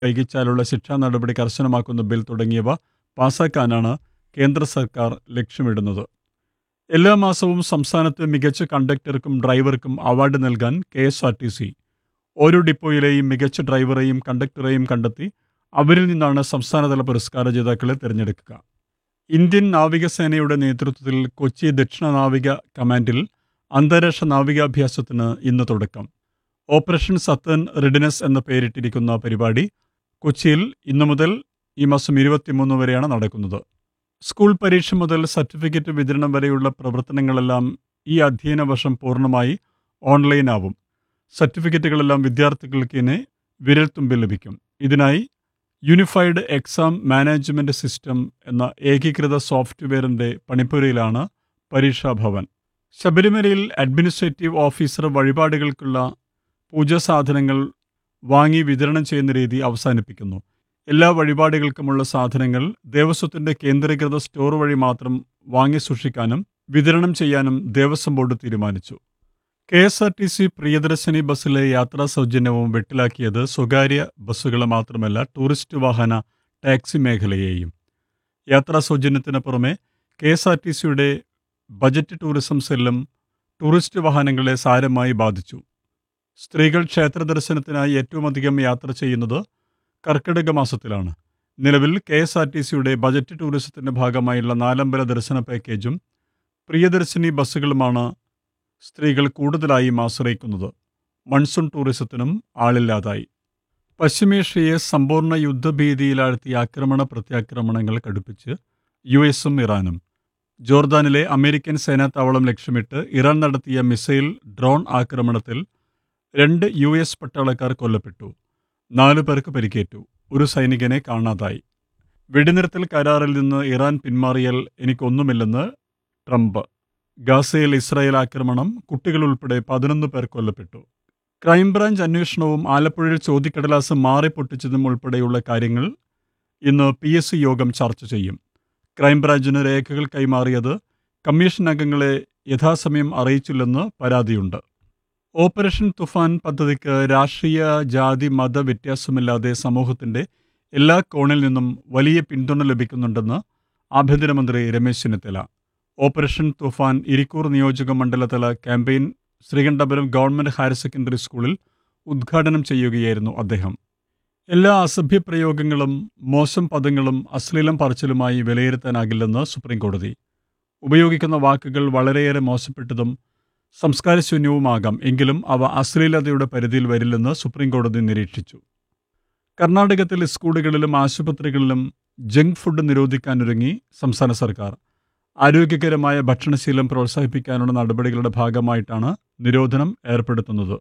വൈകിച്ചാലുള്ള ശിക്ഷാ നടപടി കർശനമാക്കുന്ന ബിൽ തുടങ്ങിയവ പാസാക്കാനാണ് കേന്ദ്ര സർക്കാർ ലക്ഷ്യമിടുന്നത് എല്ലാ മാസവും സംസ്ഥാനത്ത് മികച്ച കണ്ടക്ടർക്കും ഡ്രൈവർക്കും അവാർഡ് നൽകാൻ K S R T C ഓരോ ഡിപ്പോയിലെയും മികച്ച ഡ്രൈവറെയും കണ്ടക്ടറെയും കണ്ടെത്തി അവരിൽ നിന്നാണ് സംസ്ഥാനതല പുരസ്കാര ജേതാക്കളെ തിരഞ്ഞെടുക്കുക ഇന്ത്യൻ നാവികസേനയുടെ നേതൃത്വത്തിൽ കൊച്ചി ദക്ഷിണ നാവിക കമാൻഡിൽ അന്താരാഷ്ട്ര നാവികാഭ്യാസത്തിന് ഇന്ന് തുടക്കം ഓപ്പറേഷൻ സത്തൻ റിഡിനസ് എന്ന പേരിട്ടിരിക്കുന്ന പരിപാടി കൊച്ചിയിൽ ഇന്നു മുതൽ ഈ മാസം ഇരുപത്തിമൂന്ന് വരെയാണ് നടക്കുന്നത് സ്കൂൾ പരീക്ഷ മുതൽ സർട്ടിഫിക്കറ്റ് വിതരണം വരെയുള്ള പ്രവർത്തനങ്ങളെല്ലാം ഈ അധ്യയന വർഷം പൂർണ്ണമായി ഓൺലൈനാവും സർട്ടിഫിക്കറ്റുകളെല്ലാം വിദ്യാർത്ഥികൾക്ക് ഇനി വിരൽത്തുമ്പിൽ ലഭിക്കും ഇതിനായി യൂണിഫൈഡ് എക്സാം മാനേജ്മെന്റ് സിസ്റ്റം എന്ന ഏകീകൃത സോഫ്റ്റ്വെയറിന്റെ പണിപ്പുരയിലാണ് പരീക്ഷാഭവൻ ശബരിമലയിൽ അഡ്മിനിസ്ട്രേറ്റീവ് ഓഫീസർ വഴിപാടുകൾക്കുള്ള പൂജാ സാധനങ്ങൾ വാങ്ങി വിതരണം ചെയ്യുന്ന രീതി അവസാനിപ്പിക്കുന്നു എല്ലാ വഴിപാടുകൾക്കുമുള്ള സാധനങ്ങൾ ദേവസ്വത്തിന്റെ കേന്ദ്രീകൃത സ്റ്റോർ വഴി മാത്രം വാങ്ങി സൂക്ഷിക്കാനും വിതരണം ചെയ്യാനും ദേവസ്വം ബോർഡ് തീരുമാനിച്ചു K S R T C Priyadarshini ബസ്സിലെ യാത്രാ സൗജന്യവും വെട്ടിലാക്കിയത് സ്വകാര്യ ബസ്സുകളെ മാത്രമല്ല ടൂറിസ്റ്റ് വാഹന ടാക്സി മേഖലയെയും യാത്രാ സൗജന്യത്തിന് പുറമെ കെ എസ് ആർ ടി സിയുടെ ബജറ്റ് ടൂറിസം സെല്ലും ടൂറിസ്റ്റ് വാഹനങ്ങളെ സാരമായി ബാധിച്ചു സ്ത്രീകൾ ക്ഷേത്ര ദർശനത്തിനായി ഏറ്റവും അധികം യാത്ര ചെയ്യുന്നത് കർക്കിടക മാസത്തിലാണ് നിലവിൽ കെ എസ് ആർ ടി സിയുടെ ബജറ്റ് ടൂറിസത്തിന്റെ ഭാഗമായുള്ള നാലമ്പല ദർശന പാക്കേജും പ്രിയദർശിനി ബസ്സുകളുമാണ് സ്ത്രീകൾ കൂടുതലായും ആശ്രയിക്കുന്നത് മൺസൂൺ ടൂറിസത്തിനും ആളില്ലാതായി പശ്ചിമേഷ്യയെ സമ്പൂർണ്ണ യുദ്ധഭീതിയിലാഴ്ത്തിയ ആക്രമണ പ്രത്യാക്രമണങ്ങൾ കടുപ്പിച്ച് യു എസും ഇറാനും ജോർദാനിലെ അമേരിക്കൻ സേനാത്താവളം ലക്ഷ്യമിട്ട് ഇറാൻ നടത്തിയ മിസൈൽ ഡ്രോൺ ആക്രമണത്തിൽ രണ്ട് യു എസ് പട്ടാളക്കാർ കൊല്ലപ്പെട്ടു നാലു പേർക്ക് പരിക്കേറ്റു ഒരു സൈനികനെ കാണാതായി വെടിനിർത്തൽ കരാറിൽ നിന്ന് ഇറാൻ പിന്മാറിയാൽ എനിക്കൊന്നുമില്ലെന്ന് ട്രംപ് ഗാസയിൽ ഇസ്രായേൽ ആക്രമണം കുട്ടികൾ ഉൾപ്പെടെ പതിനൊന്ന് പേർ കൊല്ലപ്പെട്ടു ക്രൈംബ്രാഞ്ച് അന്വേഷണവും ആലപ്പുഴയിൽ ചോദ്യക്കടലാസ് മാറിപ്പൊട്ടിച്ചതും ഉൾപ്പെടെയുള്ള കാര്യങ്ങൾ ഇന്ന് പി എസ് സി യോഗം ചർച്ച ചെയ്യും ക്രൈംബ്രാഞ്ചിന് രേഖകൾ കൈമാറിയത് കമ്മീഷൻ അംഗങ്ങളെ യഥാസമയം അറിയിച്ചില്ലെന്ന് പരാതിയുണ്ട് ഓപ്പറേഷൻ തുഫാൻ പദ്ധതിക്ക് രാഷ്ട്രീയ ജാതി മത വ്യത്യാസമില്ലാതെ സമൂഹത്തിന്റെ എല്ലാ കോണിൽ നിന്നും വലിയ പിന്തുണ ലഭിക്കുന്നുണ്ടെന്ന് ആഭ്യന്തരമന്ത്രി രമേശ് ചെന്നിത്തല ഓപ്പറേഷൻ തുഫാൻ ഇരിക്കൂർ നിയോജക മണ്ഡലതല campaign Sreekandapuram government higher secondary സ്കൂളിൽ ഉദ്ഘാടനം ചെയ്യുകയായിരുന്നു അദ്ദേഹം എല്ലാ അസഭ്യപ്രയോഗങ്ങളും മോശം പദങ്ങളും അശ്ലീലം പറച്ചിലുമായി വിലയിരുത്താനാകില്ലെന്ന് സുപ്രീംകോടതി ഉപയോഗിക്കുന്ന വാക്കുകൾ വളരെയേറെ മോശപ്പെട്ടതും സംസ്കാരശൂന്യവുമാകാം എങ്കിലും അവ അശ്ലീലതയുടെ പരിധിയിൽ വരില്ലെന്ന് സുപ്രീംകോടതി നിരീക്ഷിച്ചു കർണാടകത്തിൽ സ്കൂളുകളിലും ആശുപത്രികളിലും ജങ്ക് ഫുഡ് നിരോധിക്കാനൊരുങ്ങി സംസ്ഥാന സർക്കാർ ആരോഗ്യകരമായ ഭക്ഷണശീലം പ്രോത്സാഹിപ്പിക്കാനുള്ള നടപടികളുടെ ഭാഗമായിട്ടാണ് നിരോധനം ഏർപ്പെടുത്തുന്നത്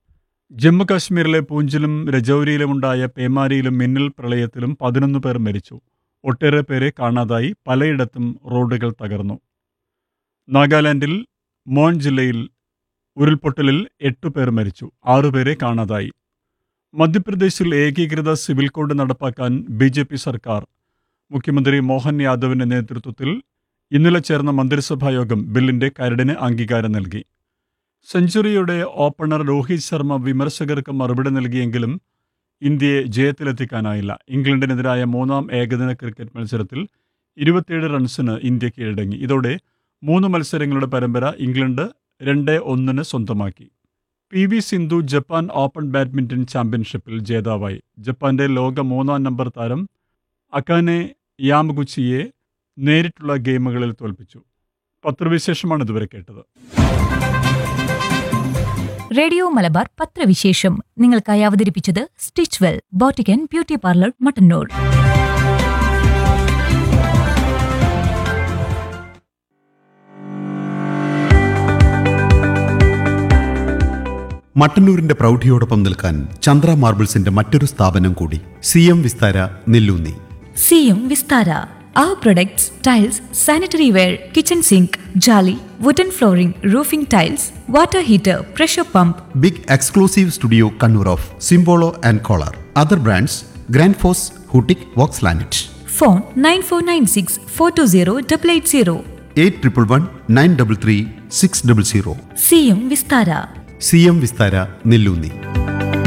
ജമ്മു കാശ്മീരിലെ പൂഞ്ചിലും രജൌരിയിലുമുണ്ടായ പേമാരിയിലും മിന്നൽ പ്രളയത്തിലും പതിനൊന്ന് പേർ മരിച്ചു ഒട്ടേറെ പേരെ കാണാതായി പലയിടത്തും റോഡുകൾ തകർന്നു നാഗാലാൻഡിൽ മോൺ ജില്ലയിൽ ഉരുൾപൊട്ടലിൽ എട്ടു പേർ മരിച്ചു ആറുപേരെ കാണാതായി മധ്യപ്രദേശിൽ ഏകീകൃത സിവിൽ കോഡ് നടപ്പാക്കാൻ ബി ജെ പി സർക്കാർ മുഖ്യമന്ത്രി മോഹൻ യാദവിന്റെ നേതൃത്വത്തിൽ ഇന്നലെ ചേർന്ന മന്ത്രിസഭാ യോഗം ബില്ലിന്റെ കരടിന് അംഗീകാരം നൽകി സെഞ്ചുറിയുടെ ഓപ്പണർ രോഹിത് ശർമ്മ വിമർശകർക്ക് മറുപടി നൽകിയെങ്കിലും ഇന്ത്യയെ ജയത്തിലെത്തിക്കാനായില്ല ഇംഗ്ലണ്ടിനെതിരായ മൂന്നാം ഏകദിന ക്രിക്കറ്റ് മത്സരത്തിൽ ഇരുപത്തിയേഴ് റൺസിന് ഇന്ത്യ കീഴടങ്ങി ഇതോടെ മൂന്ന് മത്സരങ്ങളുടെ പരമ്പര ഇംഗ്ലണ്ട് രണ്ട് ഒന്നിന് സ്വന്തമാക്കി P V Sindhu Japan open badminton ചാമ്പ്യൻഷിപ്പിൽ ജേതാവായി ജപ്പാന്റെ ലോക മൂന്നാം നമ്പർ താരം അക്കാനെ യാമഗുച്ചിയെ നേരിട്ടുള്ള ഗെയിമുകളിൽ തോൽപ്പിച്ചു പത്രവിശേഷമാണ് ഇതുവരെ കേട്ടത് റേഡിയോ മലബാർ പത്രവിശേഷം നിങ്ങൾക്കായി അവതരിപ്പിച്ചത് സ്റ്റിച്ച് വെൽ ബോട്ടിക്കൻ ബ്യൂട്ടി പാർലർ മട്ടന്നൂർ മട്ടന്നൂരിന്റെ പ്രൗഢിയോടൊപ്പം നിൽക്കാൻ ചന്ദ്ര മാർബിൾസിന്റെ മറ്റൊരു സ്ഥാപനം കൂടി C M Vistara Nelloonni C M Vistara Our products, tiles, sanitary ware, kitchen sink, jolly, wooden flooring, roofing tiles, water heater, pressure pump, big exclusive studio Kannur of Simpolo and Kohler other brands Grundfos ഹൂട്ടിക് Vox ലാനറ്റ് phone 9496 420 880. Eight triple one nine double three six double zero C M Vistara C M Vistara നെല്ലൂന്നി